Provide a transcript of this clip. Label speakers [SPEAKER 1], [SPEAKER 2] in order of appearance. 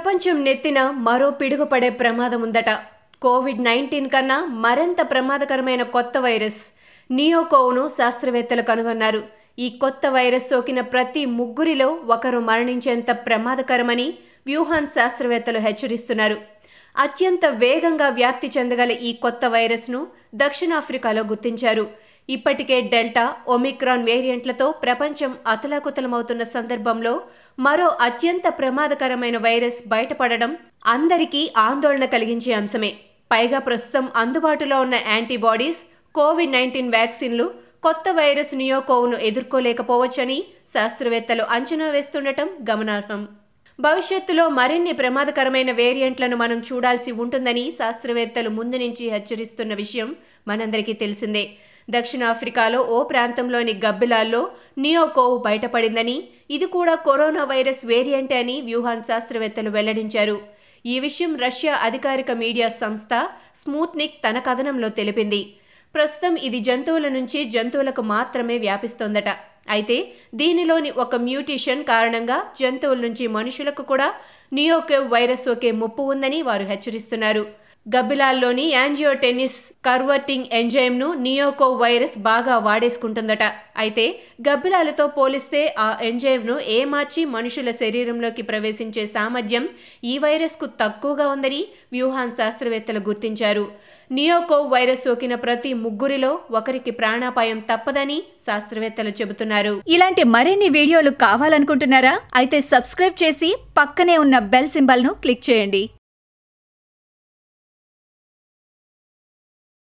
[SPEAKER 1] ప్రపంచం నెత్తిన మరో పిడుగుపడే ప్రమాదం ఉందట కోవిడ్ నైన్టీన్ కన్నా మరింత ప్రమాదకరమైన కొత్త వైరస్ నియోకోవ్ను శాస్త్రవేత్తలు కనుగొన్నారు ఈ కొత్త వైరస్ సోకిన ప్రతి ముగ్గురిలో ఒకరు మరణించేంత ప్రమాదకరమని వ్యూహాన్ శాస్త్రవేత్తలు హెచ్చరిస్తున్నారు అత్యంత వేగంగా వ్యాప్తి చెందగల ఈ కొత్త వైరస్ను దక్షిణాఫ్రికాలో గుర్తించారు ఇప్పటికే డెల్టా ఒమిక్రాన్ వేరియంట్లతో ప్రపంచం అతలాకుతలమవుతున్న సందర్భంలో మరో అత్యంత ప్రమాదకరమైన వైరస్ బయటపడడం అందరికీ ఆందోళన కలిగించే అంశమే పైగా ప్రస్తుతం అందుబాటులో ఉన్న యాంటీబాడీస్ కోవిడ్ నైన్టీన్ వ్యాక్సిన్లు కొత్త వైరస్ నియోకోవ్ను ఎదుర్కోలేకపోవచ్చని శాస్త్రవేత్తలు అంచనా వేస్తుండటం గమనార్హం భవిష్యత్తులో మరిన్ని ప్రమాదకరమైన వేరియంట్లను మనం చూడాల్సి ఉంటుందని శాస్త్రవేత్తలు ముందు నుంచి హెచ్చరిస్తున్న విషయం మనందరికీ తెలిసిందే దక్షిణాఫ్రికాలో ఓ ప్రాంతంలోని గబ్బిలాల్లో నియోకోవ్ బయటపడిందని ఇది కూడా కరోనా వైరస్ వేరియంటే అని వ్యూహాన్ శాస్త్రవేత్తలు వెల్లడించారు ఈ విషయం రష్యా అధికారిక మీడియా సంస్థ స్మూత్నిక్ తన కథనంలో తెలిపింది ప్రస్తుతం ఇది జంతువుల నుంచి జంతువులకు మాత్రమే వ్యాపిస్తోందట అయితే దీనిలోని ఒక మ్యూటేషన్ కారణంగా జంతువుల నుంచి మనుషులకు కూడా నియోకేవ్ వైరస్ సోకే ముప్పు ఉందని వారు హెచ్చరిస్తున్నారు గబ్బిలాల్లోని యాంజియోటెన్నిస్ కర్వర్టింగ్ ఎంజైమ్ను నియోకోవ్ వైరస్ బాగా వాడేసుకుంటుందట అయితే గబ్బిలాలతో పోలిస్తే ఆ ఎంజైమ్ను ఏమార్చి మనుషుల శరీరంలోకి ప్రవేశించే సామర్థ్యం ఈ వైరస్కు తక్కువగా ఉందని వ్యూహాన్ శాస్త్రవేత్తలు గుర్తించారు నియోకోవ్ వైరస్ సోకిన ప్రతి ముగ్గురిలో ఒకరికి ప్రాణాపాయం తప్పదని శాస్త్రవేత్తలు చెబుతున్నారు
[SPEAKER 2] ఇలాంటి మరిన్ని వీడియోలు కావాలనుకుంటున్నారా అయితే సబ్స్క్రైబ్ చేసి పక్కనే ఉన్న బెల్ సింబల్ను క్లిక్ చేయండి